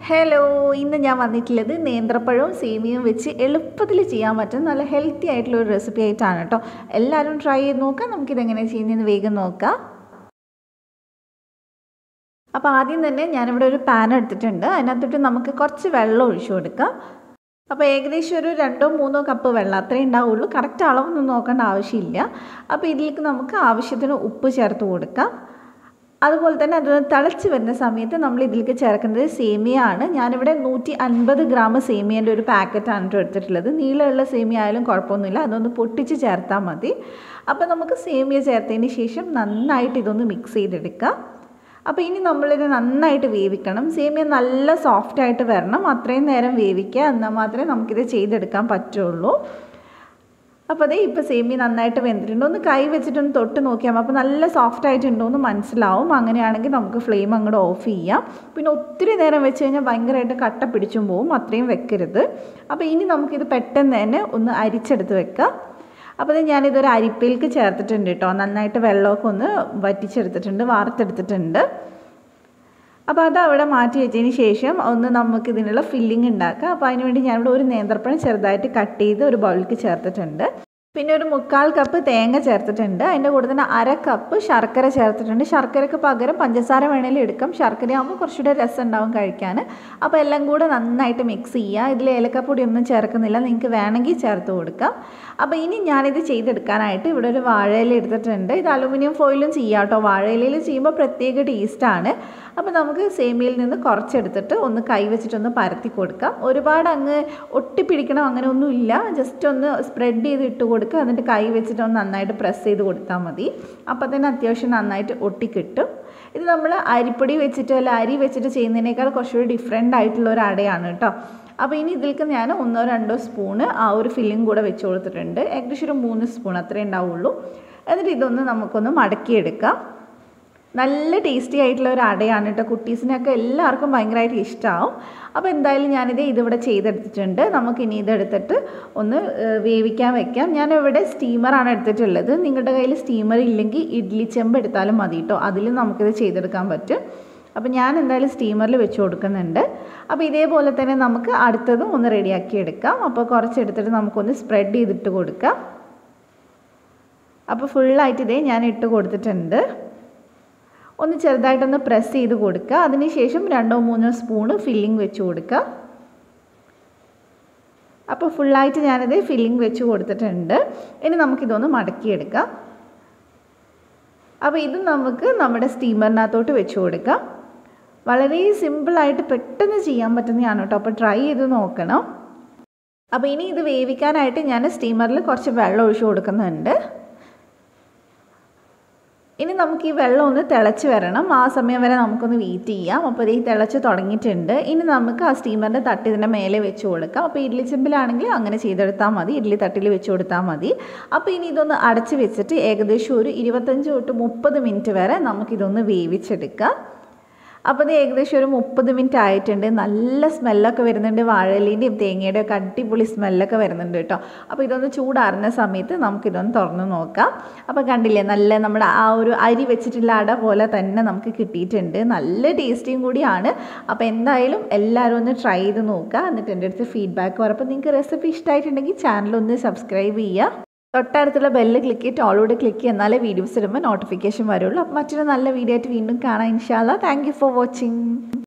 hello ഇന്ന് ഞാൻ വന്നിട്ടുള്ളത് നേന്ത്രപ്പഴവും സേമിയയും വെച്ച് എളുപ്പത്തിൽ ചെയ്യാൻ പറ്റുന്ന നല്ല ഹെൽത്തി ആയിട്ടുള്ള ഒരു റെസിപ്പി ആയിട്ടാണ് കേട്ടോ എല്ലാവരും ട്രൈ ചെയ്ത് നോക്കാം നമുക്കിതെങ്ങനെ ചെയ്യുന്നതെന്ന് വേഗം നോക്കാം അപ്പോൾ ആദ്യം തന്നെ ഞാനിവിടെ ഒരു പാൻ എടുത്തിട്ടുണ്ട് അതിനകത്തോട്ട് നമുക്ക് കുറച്ച് വെള്ളം ഒഴിച്ചു കൊടുക്കാം അപ്പോൾ ഏകദേശം ഒരു രണ്ടോ മൂന്നോ കപ്പ് വെള്ളം അത്രേ ഉണ്ടാവുള്ളൂ കറക്റ്റ് അളവൊന്നും നോക്കേണ്ട ആവശ്യമില്ല അപ്പോൾ ഇതിലേക്ക് നമുക്ക് ആവശ്യത്തിന് ഉപ്പ് ചേർത്ത് കൊടുക്കാം അതുപോലെ തന്നെ അതൊന്ന് തിളച്ച് വരുന്ന സമയത്ത് നമ്മൾ ഇതിലേക്ക് ചേർക്കുന്നത് സേമിയ ആണ് ഞാനിവിടെ നൂറ്റി അൻപത് ഗ്രാം സേമിയൻ്റെ ഒരു പാക്കറ്റാണ് കേട്ടോ എടുത്തിട്ടുള്ളത് നീളമുള്ള സേമിയ ആയാലും കുഴപ്പമൊന്നുമില്ല അതൊന്ന് പൊട്ടിച്ച് ചേർത്താൽ മതി അപ്പോൾ നമുക്ക് സേമിയ ചേർത്തതിന് ശേഷം നന്നായിട്ട് ഇതൊന്ന് മിക്സ് ചെയ്തെടുക്കാം അപ്പോൾ ഇനി നമ്മളിത് നന്നായിട്ട് വേവിക്കണം സേമിയ നല്ല സോഫ്റ്റ് ആയിട്ട് വരണം അത്രയും നേരം വേവിക്കുക എന്നാൽ മാത്രമേ നമുക്കിത് ചെയ്തെടുക്കാൻ പറ്റുള്ളൂ അപ്പോൾ അതേ ഇപ്പോൾ സേമിയ നന്നായിട്ട് വെന്തിട്ടുണ്ട് ഒന്ന് കൈ വെച്ചിട്ടൊന്ന് തൊട്ട് നോക്കിയാൽ മതി അപ്പോൾ നല്ല സോഫ്റ്റ് ആയിട്ടുണ്ടോ എന്ന് മനസ്സിലാവും അങ്ങനെയാണെങ്കിൽ നമുക്ക് ഫ്ലെയിം അങ്ങോട്ട് ഓഫ് ചെയ്യാം പിന്നെ ഒത്തിരി നേരം വെച്ച് കഴിഞ്ഞാൽ ഭയങ്കരമായിട്ട് കട്ട പിടിച്ചും പോവും അത്രയും വെക്കരുത് അപ്പോൾ ഇനി നമുക്കിത് പെട്ടെന്ന് തന്നെ ഒന്ന് അരിച്ചെടുത്ത് വെക്കാം അപ്പോൾ ഞാനിതൊരു അരിപ്പയിലേക്ക് ചേർത്തിട്ടുണ്ട് കേട്ടോ നന്നായിട്ട് വെള്ളമൊക്കെ ഒന്ന് വറ്റിച്ചെടുത്തിട്ടുണ്ട് വാർത്തെടുത്തിട്ടുണ്ട് അപ്പോൾ അത് അവിടെ മാറ്റി വെച്ചതിന് ശേഷം ഒന്ന് നമുക്ക് ഇതിനുള്ള ഫില്ലിംഗ് ഉണ്ടാക്കാം അപ്പോൾ അതിനുവേണ്ടി ഞാനിവിടെ ഒരു നേന്ത്രപ്പഴം ചെറുതായിട്ട് കട്ട് ചെയ്ത് ഒരു ബൗളിലേക്ക് ചേർത്തിട്ടുണ്ട് പിന്നെ ഒരു മുക്കാൽ കപ്പ് തേങ്ങ ചേർത്തിട്ടുണ്ട് അതിൻ്റെ കൂടെ തന്നെ അര കപ്പ് ശർക്കര ചേർത്തിട്ടുണ്ട് ശർക്കരയ്ക്ക് പകരം പഞ്ചസാര വേണമെങ്കിലും എടുക്കാം ശർക്കര ആകുമ്പോൾ കുറച്ചുകൂടെ രസം ഉണ്ടാവും കഴിക്കാൻ അപ്പോൾ എല്ലാം കൂടെ നന്നായിട്ട് മിക്സ് ചെയ്യുക ഇതിൽ ഏലക്കപ്പൊടി ഒന്നും ചേർക്കുന്നില്ല നിങ്ങൾക്ക് വേണമെങ്കിൽ ചേർത്ത് കൊടുക്കാം അപ്പോൾ ഇനി ഞാനിത് ചെയ്തെടുക്കാനായിട്ട് ഇവിടെ ഒരു വാഴയില എടുത്തിട്ടുണ്ട് ഇത് അലുമിനിയം ഫോയിലും ചെയ്യാം കേട്ടോ വാഴയിലയിൽ ചെയ്യുമ്പോൾ പ്രത്യേക ടേസ്റ്റാണ് അപ്പോൾ നമുക്ക് സേമിയയിൽ നിന്ന് കുറച്ചെടുത്തിട്ട് ഒന്ന് കൈ വെച്ചിട്ടൊന്ന് പരത്തി കൊടുക്കാം ഒരുപാട് അങ്ങ് ഒട്ടിപ്പിടിക്കണം അങ്ങനെ ഒന്നും ഇല്ല ജസ്റ്റ് ഒന്ന് സ്പ്രെഡ് ചെയ്ത് ഇട്ട് കൊടുക്കുക എന്നിട്ട് കൈ വെച്ചിട്ട് ഒന്ന് നന്നായിട്ട് പ്രസ് ചെയ്ത് കൊടുത്താൽ മതി അപ്പോൾ തന്നെ അത്യാവശ്യം നന്നായിട്ട് ഒട്ടിക്കിട്ടും ഇത് നമ്മൾ അരിപ്പൊടി വെച്ചിട്ട് അല്ല അരി വെച്ചിട്ട് ചെയ്യുന്നതിനേക്കാൾ കുറച്ചുകൂടി ഡിഫറെൻ്റ് ആയിട്ടുള്ള ഒരു അടയാണ് കേട്ടോ അപ്പോൾ ഇനി ഇതിലേക്ക് ഞാൻ ഒന്നോ രണ്ടോ സ്പൂണ് ആ ഒരു ഫില്ലിംഗ് കൂടെ വെച്ച് കൊടുത്തിട്ടുണ്ട് ഏകദേശം ഒരു മൂന്ന് സ്പൂൺ അത്രേ ഉണ്ടാവുള്ളൂ എന്നിട്ട് ഇതൊന്ന് നമുക്കൊന്ന് മടക്കിയെടുക്കാം നല്ല ടേസ്റ്റി ആയിട്ടുള്ള ഒരു അടയാണ് കേട്ടോ കുട്ടീസിനൊക്കെ എല്ലാവർക്കും ഭയങ്കരമായിട്ട് ഇഷ്ടമാവും അപ്പോൾ എന്തായാലും ഞാനിത് ഇതിവിടെ ചെയ്തെടുത്തിട്ടുണ്ട് നമുക്കിനി ഇതെടുത്തിട്ട് ഒന്ന് വേവിക്കാൻ വെക്കാം ഞാനിവിടെ സ്റ്റീമറാണ് എടുത്തിട്ടുള്ളത് നിങ്ങളുടെ കയ്യിൽ സ്റ്റീമർ ഇല്ലെങ്കിൽ ഇഡ്ലി ചെമ്പ് എടുത്താലും മതി കേട്ടോ അതിലും നമുക്കിത് ചെയ്തെടുക്കാൻ പറ്റും അപ്പോൾ ഞാൻ എന്തായാലും സ്റ്റീമറിൽ വെച്ച് കൊടുക്കുന്നുണ്ട് അപ്പോൾ ഇതേപോലെ തന്നെ നമുക്ക് അടുത്തതും ഒന്ന് റെഡിയാക്കി എടുക്കാം അപ്പോൾ കുറച്ചെടുത്തിട്ട് നമുക്കൊന്ന് സ്പ്രെഡ് ചെയ്തിട്ട് കൊടുക്കാം അപ്പോൾ ഫുള്ളായിട്ട് ഇതേ ഞാൻ ഇട്ട് കൊടുത്തിട്ടുണ്ട് ഒന്ന് ചെറുതായിട്ടൊന്ന് പ്രസ് ചെയ്ത് കൊടുക്കുക അതിനുശേഷം രണ്ടോ മൂന്നോ സ്പൂണ് ഫില്ലിംഗ് വെച്ച് കൊടുക്കുക അപ്പോൾ ഫുള്ളായിട്ട് ഞാനിത് ഫില്ലിംഗ് വെച്ച് കൊടുത്തിട്ടുണ്ട് ഇനി നമുക്കിതൊന്ന് മടക്കിയെടുക്കാം അപ്പോൾ ഇത് നമുക്ക് നമ്മുടെ സ്റ്റീമറിനകത്തോട്ട് വെച്ച് കൊടുക്കാം വളരെ സിമ്പിളായിട്ട് പെട്ടെന്ന് ചെയ്യാൻ പറ്റുന്നതാണ് കേട്ടോ അപ്പോൾ ട്രൈ ചെയ്ത് നോക്കണം അപ്പോൾ ഇനി ഇത് വേവിക്കാനായിട്ട് ഞാൻ സ്റ്റീമറിൽ കുറച്ച് വെള്ളം ഒഴിച്ചു കൊടുക്കുന്നുണ്ട് ഇനി നമുക്ക് ഈ വെള്ളം ഒന്ന് തിളച്ച് വരണം ആ സമയം വരെ നമുക്കൊന്ന് വെയിറ്റ് ചെയ്യാം അപ്പോൾ ഈ തിളച്ച് തുടങ്ങിയിട്ടുണ്ട് ഇനി നമുക്ക് ആ സ്റ്റീമറിൻ്റെ തട്ട് ഇതിൻ്റെ മേലെ വെച്ച് കൊടുക്കാം അപ്പോൾ ഇഡ്ലി ചെമ്പിലാണെങ്കിൽ അങ്ങനെ ചെയ്തെടുത്താൽ മതി ഇഡ്ലി തട്ടിൽ വെച്ച് കൊടുത്താൽ മതി അപ്പോൾ ഇനി ഇതൊന്ന് അടച്ച് വെച്ചിട്ട് ഏകദേശം ഒരു ഇരുപത്തഞ്ച് തൊട്ട് മുപ്പത് മിനിറ്റ് വരെ നമുക്കിതൊന്ന് വേവിച്ചെടുക്കാം അപ്പോൾ ഇത് ഏകദേശം ഒരു മുപ്പത് മിനിറ്റ് ആയിട്ടുണ്ട് നല്ല സ്മെല്ലൊക്കെ വരുന്നുണ്ട് വാഴയിലേൻ്റെയും തേങ്ങയുടെയും ഒക്കെ അടിപൊളി സ്മെല്ലൊക്കെ വരുന്നുണ്ട് കേട്ടോ അപ്പോൾ ഇതൊന്ന് ചൂടാറുന്ന സമയത്ത് നമുക്കിതൊന്ന് തുറന്ന് നോക്കാം അപ്പോൾ കണ്ടില്ലേ നല്ല നമ്മുടെ ആ ഒരു അരി വെച്ചിട്ടുള്ള അട പോലെ തന്നെ നമുക്ക് കിട്ടിയിട്ടുണ്ട് നല്ല ടേസ്റ്റിയും കൂടിയാണ് അപ്പോൾ എന്തായാലും എല്ലാവരും ഒന്ന് ട്രൈ ചെയ്ത് നോക്കുക എന്നിട്ട് എൻ്റെ അടുത്ത് ഫീഡ്ബാക്ക് പറയപ്പോൾ നിങ്ങൾക്ക് റെസിപ്പി ഇഷ്ടമായിട്ടുണ്ടെങ്കിൽ ചാനലൊന്ന് സബ്സ്ക്രൈബ് ചെയ്യുക തൊട്ടടുത്തുള്ള ബെല്ല് ക്ലിക്ക് ചെയ്തിട്ട് ഓളോട് ക്ലിക്ക് ചെയ്യുക എന്നാലേ വീഡിയോസ് ഇടുമ്പോൾ നോട്ടിഫിക്കേഷൻ വരുള്ളൂ അപ്പോൾ മറ്റൊരു നല്ല വീഡിയോ ആയിട്ട് വീണ്ടും കാണാം ഇൻഷാല്ല താങ്ക് യു ഫോർ വാച്ചിങ്